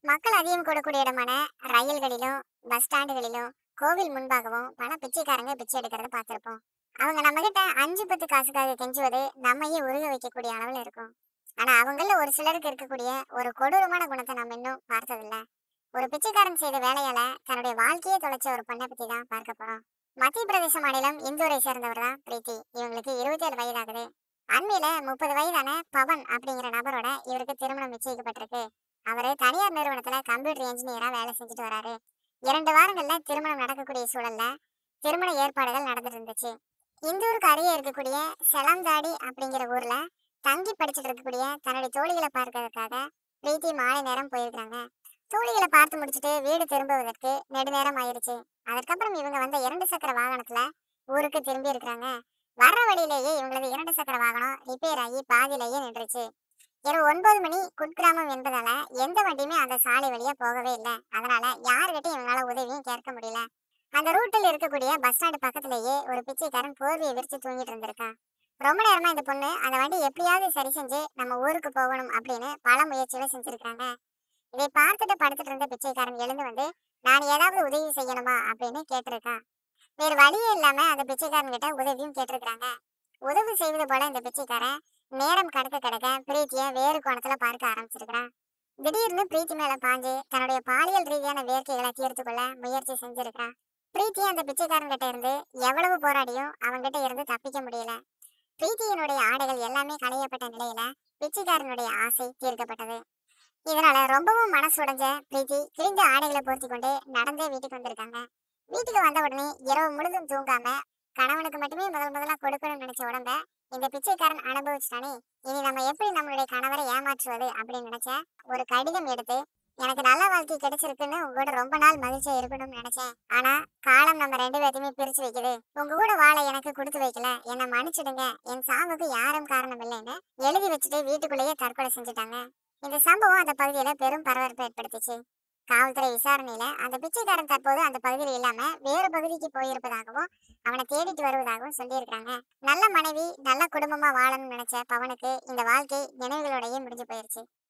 மக்கள் அதிகம் கூடக்கூடிய இடமான ரயில்களிலும் பஸ் ஸ்டாண்டுகளிலும் கோவில் முன்பாகவும் பல பிச்சைக்காரங்க பிச்சை எடுக்கிறத பார்த்திருப்போம் அவங்க நம்ம கிட்ட அஞ்சு பத்து காசுக்காக கெஞ்சுவது நம்மையே உருக வைக்கக்கூடிய அளவுல இருக்கும் ஆனா அவங்கள ஒரு சிலருக்கு இருக்கக்கூடிய ஒரு கொடூரமான குணத்தை நம்ம இன்னும் பார்த்ததில்ல ஒரு பிச்சைக்காரன் செய்த வேலையால தன்னுடைய வாழ்க்கையை தொலைச்ச ஒரு பெண்ணை பத்தி தான் பார்க்க போறோம் மத்திய பிரதேச மாநிலம் இந்தூரை சேர்ந்தவர் தான் பிரீத்தி இவங்களுக்கு இருபத்தி ஏழு வயதாகுது அண்மையில முப்பது வயதான பவன் அப்படிங்கிற நபரோட இவருக்கு திருமணம் நிச்சயிக்கப்பட்டிருக்கு அவரு தனியார் நிறுவனத்துல கம்ப்யூட்டர் இன்ஜினியரா வேலை செஞ்சுட்டு வராரு இரண்டு வாரங்கள்ல திருமணம் நடக்கக்கூடிய சூழல்ல திருமண ஏற்பாடுகள் நடந்துட்டு இருந்துச்சு இந்தூருக்கு அருகே இருக்கக்கூடிய செலந்தாடி அப்படிங்கிற ஊர்ல தங்கி படிச்சுட்டு இருக்கக்கூடிய தன்னுடைய தோழிகளை பார்க்கறதுக்காக பிரீத்தி மாலை நேரம் போயிருக்காங்க தோழிகளை பார்த்து முடிச்சுட்டு வீடு திரும்புவதற்கு நெடுநேரம் ஆயிருச்சு அதற்கப்புறம் இவங்க வந்த இரண்டு சக்கர வாகனத்துல ஊருக்கு திரும்பி இருக்கிறாங்க வர்ற வழியிலேயே இவங்களது இரண்டு சக்கர வாகனம் ரிப்பேர் ஆகி பாதியிலேயே நின்றுச்சு இரவு ஒன்பது மணி குட்கிராமம் என்பதால எந்த வண்டியுமே அந்த சாலை வழியா போகவே இல்லை அதனால யாருகிட்டையும் இவங்களால உதவியும் கேட்க முடியல அந்த ரூட்டில் இருக்கக்கூடிய பஸ் ஸ்டாண்டு பக்கத்திலேயே ஒரு பிச்சைக்காரன் போர்வையை விரிச்சு தூங்கிட்டு இருந்திருக்கான் ரொம்ப நேரமா இந்த பொண்ணு அந்த வண்டி எப்படியாவது சரி செஞ்சு நம்ம ஊருக்கு போகணும் அப்படின்னு பல முயற்சிகளை செஞ்சிருக்காங்க இதை பார்த்துட்டு படுத்துட்டு இருந்த பிச்சைக்காரன் எழுந்து வந்து நான் ஏதாவது உதவி செய்யணுமா அப்படின்னு கேட்டிருக்கான் வேறு வழியே இல்லாம அந்த பிச்சைக்காரன் கிட்ட உதவியும் கேட்டிருக்காங்க உதவி செய்வது போல இந்த பிச்சைக்காரன் நேரம் கடக்க கடக்க பிரீத்திய வேறு கோணத்துல பார்க்க ஆரம்பிச்சிருக்கிறான் திடீர்னு பிரீத்தி மேல பாஞ்சு தன்னுடைய பாலியல் ரீதியான வேர்க்கைகளை தீர்த்து கொள்ள முயற்சி செஞ்சிருக்கான் பிரீத்தி அந்த பிச்சைக்காரன் கிட்ட இருந்து எவ்வளவு போராடியும் அவன்கிட்ட இருந்து தப்பிக்க முடியல பிரீத்தியினுடைய ஆடைகள் எல்லாமே களையப்பட்ட நிலையில பிச்சைக்காரனுடைய ஆசை தீர்க்கப்பட்டது இதனால ரொம்பவும் மனசு உடைஞ்ச பிரீத்தி கிழிஞ்ச ஆடைகளை போர்த்தி கொண்டு நடந்தே வீட்டுக்கு வந்திருக்காங்க வீட்டுக்கு வந்த உடனே இரவு முழுதும் தூங்காம கணவனுக்கு மட்டுமே முதல் முதலா கொடுக்கணும்னு நினைச்ச உடம்ப இந்த பிச்சைக்காரன் அனுபவிச்சிட்டானே இனி நம்ம எப்படி நம்மளுடைய கணவரை ஏமாற்றுவது அப்படின்னு நினைச்ச ஒரு கடிதம் எடுத்து எனக்கு நல்ல வாழ்க்கை கிடைச்சிருக்குன்னு உங்க கூட ரொம்ப நாள் மகிழ்ச்சியா இருக்கணும்னு நினைச்சேன் ஆனா காலம் நம்ம ரெண்டு பேர்த்தையுமே பிரிச்சு வைக்குது உங்க கூட வாழ எனக்கு கொடுத்து வைக்கல என்னை மன்னிச்சிடுங்க என் சாவுக்கு யாரும் காரணம் இல்லைன்னு எழுதி வச்சுட்டு வீட்டுக்குள்ளேயே தற்கொலை செஞ்சுட்டாங்க இந்த சம்பவம் அந்த பகுதியில பெரும் பரபரப்பை ஏற்படுத்திச்சு காவல்துறை விசாரணையில அந்த பிச்சைக்காரன் தற்போது அந்த பகுதியில் இல்லாம வேறு பகுதிக்கு போயிருப்பதாகவும் அவனை தேடிட்டு வருவதாகவும் சொல்லியிருக்காங்க நல்ல மனைவி நல்ல குடும்பமா வாழணும்னு நினைச்ச பவனுக்கு இந்த வாழ்க்கை நினைவுகளோடயே முடிஞ்சு போயிருச்சு